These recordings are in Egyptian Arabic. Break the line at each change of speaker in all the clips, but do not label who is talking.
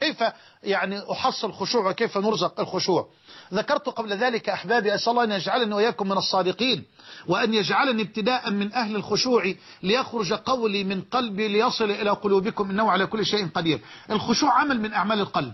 كيف يعني أحصل الخشوع وكيف نرزق الخشوع ذكرت قبل ذلك أحبابي أسأل الله أن يجعلني وإياكم من الصادقين وأن يجعلني ابتداء من أهل الخشوع ليخرج قولي من قلبي ليصل إلى قلوبكم إنه على كل شيء قدير الخشوع عمل من أعمال القلب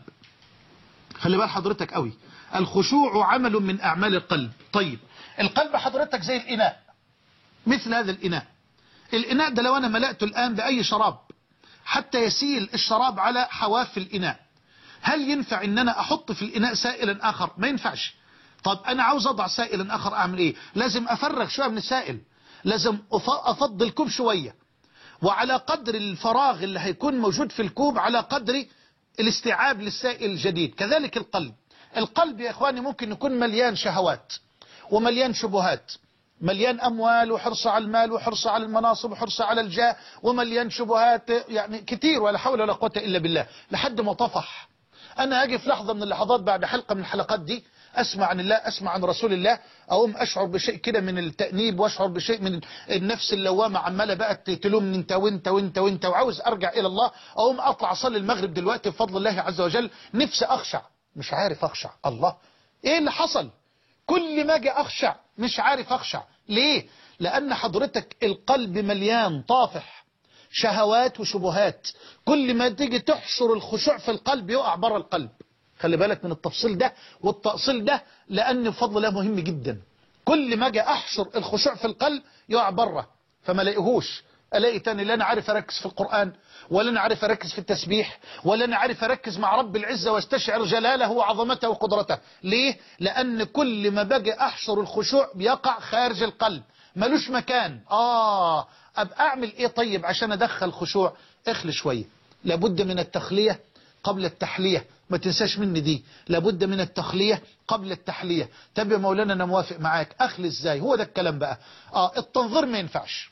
خلي بال حضرتك قوي الخشوع عمل من أعمال القلب طيب القلب حضرتك زي الإناء مثل هذا الإناء الإناء ده لو أنا ملأته الآن بأي شراب حتى يسيل الشراب على حواف الإناء هل ينفع ان انا احط في الاناء سائلا اخر ما ينفعش طب انا عاوز اضع سائلا اخر اعمل ايه لازم افرغ شوية من السائل لازم افضل الكوب شوية وعلى قدر الفراغ اللي هيكون موجود في الكوب على قدر الاستيعاب للسائل الجديد كذلك القلب القلب يا اخواني ممكن يكون مليان شهوات ومليان شبهات مليان أموال وحرص على المال وحرص على المناصب وحرص على الجاه ومليان شبهات يعني كتير ولا حول ولا قوة إلا بالله لحد ما طفح أنا أجي في لحظة من اللحظات بعد حلقة من الحلقات دي أسمع عن الله أسمع عن رسول الله أقوم أشعر بشيء كده من التأنيب وأشعر بشيء من النفس اللوامة عمالة بقى تلومني أنت وأنت وأنت وأنت وعاوز أرجع إلى الله أقوم أطلع أصلي المغرب دلوقتي بفضل الله عز وجل نفسي أخشع مش عارف أخشع الله إيه اللي حصل كل ما أجي أخشع مش عارف أخشع ليه لأن حضرتك القلب مليان طافح شهوات وشبهات كل ما تيجي تحشر الخشوع في القلب يقع بره القلب خلي بالك من التفصيل ده والتأصيل ده لأن بفضل الله مهم جدا كل ما اجي أحشر الخشوع في القلب يقع بره فما لاقيهوش الاقي تاني لا انا عارف اركز في القرآن ولا انا عارف اركز في التسبيح ولا انا عارف اركز مع رب العزة واستشعر جلاله وعظمته وقدرته ليه لان كل ما باجي احشر الخشوع بيقع خارج القلب ملوش مكان اه ابقى اعمل ايه طيب عشان ادخل خشوع اخلي شوية لابد من التخلية قبل التحلية ما تنساش مني دي لابد من التخلية قبل التحلية طب يا مولانا انا موافق معاك اخلي ازاي هو ده الكلام بقى اه التنظير ما ينفعش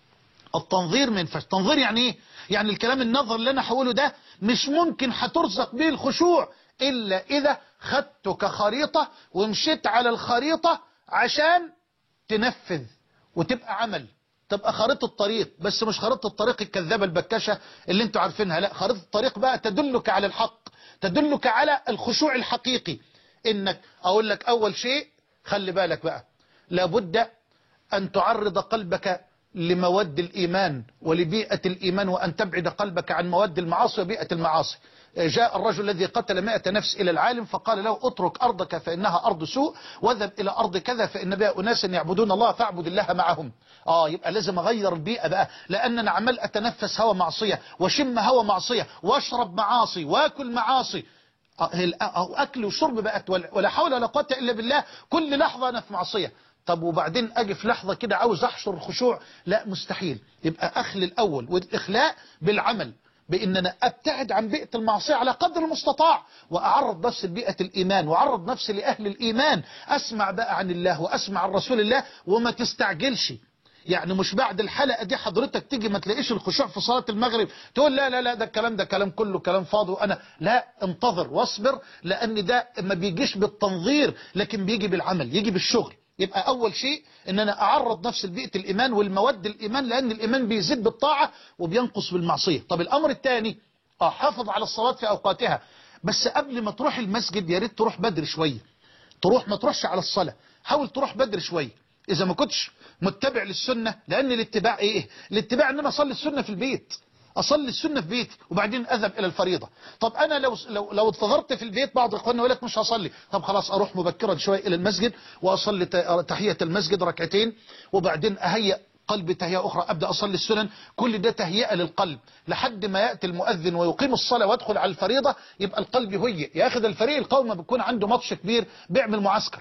التنظير ما ينفعش تنظير يعني ايه يعني الكلام النظر اللي انا هقوله ده مش ممكن هترزق به الخشوع الا اذا خدته كخريطة ومشيت على الخريطة عشان تنفذ وتبقى عمل تبقى خريطة الطريق بس مش خريطة الطريق الكذابة البكاشة اللي انتوا عارفينها لا خريطة الطريق بقى تدلك على الحق تدلك على الخشوع الحقيقي انك اقول لك اول شيء خلي بالك بقى لابد ان تعرض قلبك لمواد الإيمان ولبيئة الإيمان وأن تبعد قلبك عن مواد المعاصي وبيئة المعاصي جاء الرجل الذي قتل مائة نفس إلى العالم فقال له اترك أرضك فإنها أرض سوء واذهب إلى أرض كذا فإن بها أناس يعبدون الله فاعبد الله معهم آه يبقى لازم أغير البيئة بقى لأن أنا عمال أتنفس هوا معصية وشم هوا معصية واشرب معاصي واكل معاصي أكل وشرب بقت ولا حول ولا قوة إلا بالله كل لحظة أنا في معصية طب وبعدين اجي في لحظة كده عاوز احشر الخشوع لا مستحيل يبقى اخلي الاول والاخلاء بالعمل بان انا ابتعد عن بيئة المعصية على قدر المستطاع واعرض نفسي لبيئة الايمان واعرض نفسي لاهل الايمان اسمع بقى عن الله واسمع عن رسول الله وما تستعجلش يعني مش بعد الحلقة دي حضرتك تيجي ما تلاقيش الخشوع في صلاة المغرب تقول لا لا لا ده الكلام ده كلام كله كلام فاضي وانا لا انتظر واصبر لان ده ما بيجيش بالتنظير لكن بيجي بالعمل يجي بالشغل يبقى أول شيء أن أنا أعرض نفس لبيئة الإيمان والمواد الإيمان لأن الإيمان بيزيد بالطاعة وبينقص بالمعصية طب الأمر الثاني أحافظ على الصلاة في أوقاتها بس قبل ما تروح المسجد يا ريت تروح بدري شوية تروح ما تروحش على الصلاة حاول تروح بدري شوية إذا ما كنتش متبع للسنة لأن الاتباع إيه الاتباع أن أنا أصلي السنة في البيت اصلي السنه في بيتي وبعدين اذهب الى الفريضه طب انا لو لو لو انتظرت في البيت بعض اخواننا يقول لك مش هصلي طب خلاص اروح مبكرا شويه الى المسجد واصلي تحيه المسجد ركعتين وبعدين اهيئ قلبي تهيئة أخرى أبدأ أصلي السنن كل ده تهيئة للقلب لحد ما يأتي المؤذن ويقيم الصلاة ويدخل على الفريضة يبقى القلب يهيئ ياخد الفريق القومي بيكون عنده ماتش كبير بيعمل معسكر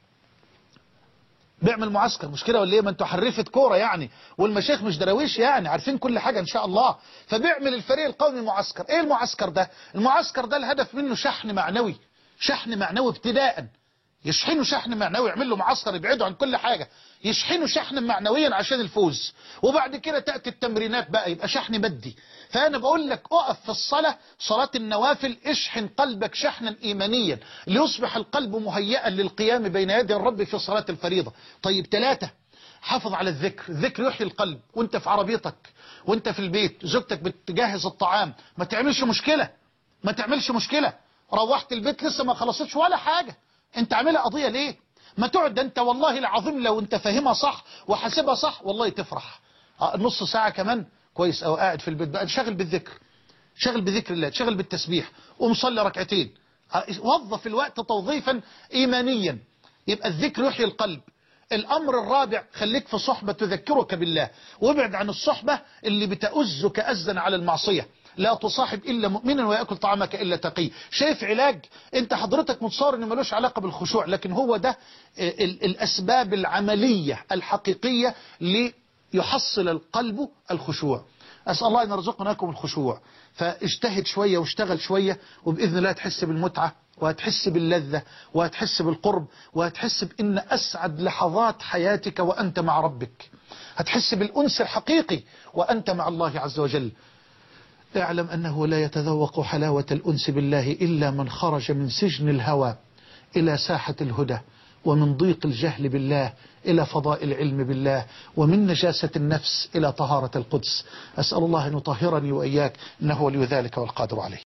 بيعمل معسكر مش كده ولا ايه ما انتوا حرفة كوره يعني والمشايخ مش دراويش يعني عارفين كل حاجة ان شاء الله فبيعمل الفريق القومي معسكر ايه المعسكر ده المعسكر ده الهدف منه شحن معنوي شحن معنوي ابتداء يشحنوا شحن معنوي يعمل له معسكر يبعدوا عن كل حاجة يشحنوا شحنا معنويا عشان الفوز وبعد كده تأتي التمرينات بقى يبقى شحن مادي فأنا بقول لك اقف في الصلاة صلاة النوافل اشحن قلبك شحنا إيمانيا ليصبح القلب مهيئا للقيام بين يدي الرب في صلاة الفريضة طيب ثلاثة حافظ على الذكر الذكر يحيي القلب وانت في عربيتك وانت في البيت زوجتك بتجهز الطعام ما تعملش مشكلة ما تعملش مشكلة روحت البيت لسه ما خلصتش ولا حاجة انت عاملها قضية ليه ما تقعد ده انت والله العظيم لو انت فاهمها صح وحاسبها صح والله تفرح آه، نص ساعة كمان كويس او قاعد في البيت بقى شغل بالذكر شغل بذكر الله شغل بالتسبيح ومصلي ركعتين آه، وظف الوقت توظيفا ايمانيا يبقى الذكر يحيي القلب الأمر الرابع خليك في صحبة تذكرك بالله وابعد عن الصحبة اللي بتأزك أزا على المعصية لا تصاحب إلا مؤمنا ويأكل طعامك إلا تقي شايف علاج انت حضرتك متصور انه ملوش علاقة بالخشوع لكن هو ده ال- الأسباب العملية الحقيقية ليحصل القلب الخشوع أسأل الله أن يرزقناكم الخشوع فاجتهد شوية واشتغل شوية وبإذن الله تحس بالمتعة وهتحس باللذة وهتحس بالقرب وهتحس بأن أسعد لحظات حياتك وأنت مع ربك هتحس بالأنس الحقيقي وأنت مع الله عز وجل اعلم أنه لا يتذوق حلاوة الأنس بالله إلا من خرج من سجن الهوى إلى ساحة الهدى ومن ضيق الجهل بالله إلى فضاء العلم بالله ومن نجاسة النفس إلى طهارة القدس أسأل الله أن يطهرني وإياك إنه ولي ذلك والقادر عليه